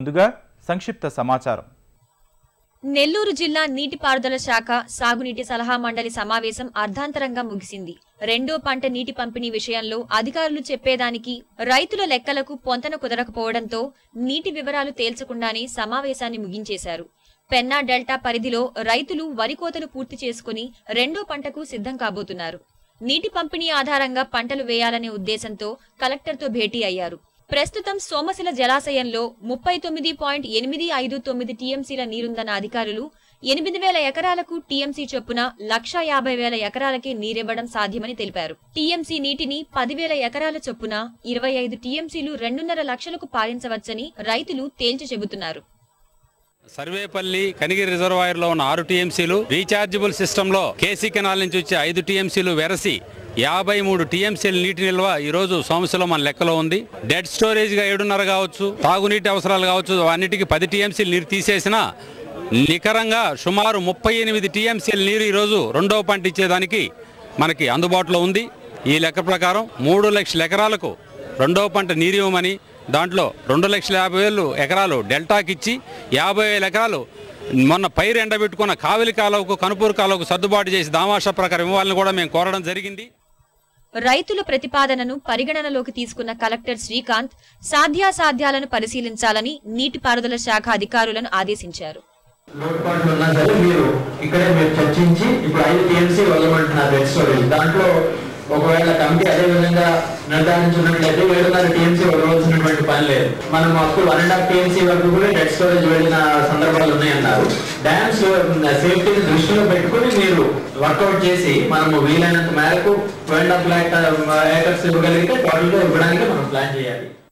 ముందుగా సంక్షిప్త సమాచారం నెల్లూరు జిల్లా నీటిపారుదల శాఖ సాగునీటి సలహా మండలి సమావేశం అర్ధాంతరంగా ముగిసింది రెండో పంట నీటి పంపిణీ విషయంలో అధికారులు చెప్పేదానికి రైతుల లెక్కలకు పొంతన కుదరకపోవడంతో నీటి వివరాలు తేల్చకుండానే సమావేశాన్ని ముగించేశారు పెన్నా డెల్టా పరిధిలో రైతులు వరి కోతలు పూర్తి చేసుకుని రెండో పంటకు సిద్ధం కాబోతున్నారు నీటి పంపిణీ ఆధారంగా పంటలు వేయాలనే ఉద్దేశంతో కలెక్టర్తో భేటీ అయ్యారు ప్రస్తుతం సోమశిల జలాశయంలో ముప్పై తొమ్మిది పాయింట్ ఎనిమిది ఐదు తొమ్మిది టీఎంసీల నీరుందన్న అధికారులు ఎనిమిది వేల ఎకరాలకు టీఎంసీ చొప్పున లక్షా యాభై వేల ఎకరాలకి నీరివ్వడం సాధ్యమని తెలిపారు టీఎంసీ నీటిని పదివేల ఎకరాల చొప్పున ఇరవై ఐదు టీఎంసీలు రెండున్నర లక్షలకు పాలించవచ్చని రైతులు తేల్చి చెబుతున్నారు సర్వేపల్లి కనిగిరి రిజర్వాయర్లో ఉన్న ఆరు టీఎంసీలు రీఛార్జబుల్ సిస్టంలో కేసీ కెనాల్ నుంచి వచ్చే ఐదు టీఎంసీలు వెరసి యాభై మూడు టీఎంసీల నీటి నిల్వ ఈ రోజు సోమశిలో మన లెక్కలో ఉంది డెడ్ స్టోరేజ్ గా ఏడున్నర కావచ్చు తాగునీటి అవసరాలు కావచ్చు అన్నిటికీ పది టీఎంసీలు నీరు తీసేసినా నికరంగా సుమారు ముప్పై ఎనిమిది టీఎంసీల నీరు ఈరోజు రెండవ పంట ఇచ్చేదానికి మనకి అందుబాటులో ఉంది ఈ లెక్క ప్రకారం మూడు లక్షల ఎకరాలకు రెండవ పంట నీరు ఇవ్వమని దాంట్లో రెండు లక్షల యాభై వేలు ఎకరాలు డెల్టాకి ఇచ్చి యాభై వేల ఎకరాలు మొన్న పైరు ఎండబెట్టుకున్న కావిలి కాలువకు కనుపూరు కాలువకు సర్దుబాటు చేసి దామాషా ప్రకారం ఇవ్వాలని కూడా మేము కోరడం జరిగింది రైతుల ప్రతిపాదనను పరిగణనలోకి తీసుకున్న కలెక్టర్ శ్రీకాంత్ సాధ్యాసాధ్యాలను పరిశీలించాలని నీటిపారుదల శాఖ అధికారులను ఆదేశించారు లోటుపాట్లు ఉన్నా సరే మీరు ఇక్కడే మీరు చర్చించి ఇప్పుడు ఐదు టీఎంసీ వెళ్ళమంటున్నారు డెడ్ స్టోరేజ్ దాంట్లో ఒకవేళ కమిటీ అదే విధంగా నిర్ధారించున్నట్లయితే ఏడున్నర టీఎంసీ వెళ్ళవలసినటువంటి పని లేదు మనం అప్పుడు వన్ అండ్ హాఫ్ టీఎంసీ వరకు కూడా డెడ్ స్టోరేజ్ వెళ్ళిన సందర్భాలు ఉన్నాయన్నారు డ్యామ్స్ సేఫ్టీని దృష్టిలో పెట్టుకుని మీరు వర్కౌట్ చేసి మనము వీలైనంత మేరకు two and half lakh acres ఇవ్వగలిగితే టోటల్ గా ఇవ్వడానికి మనం ప్లాన్ చేయాలి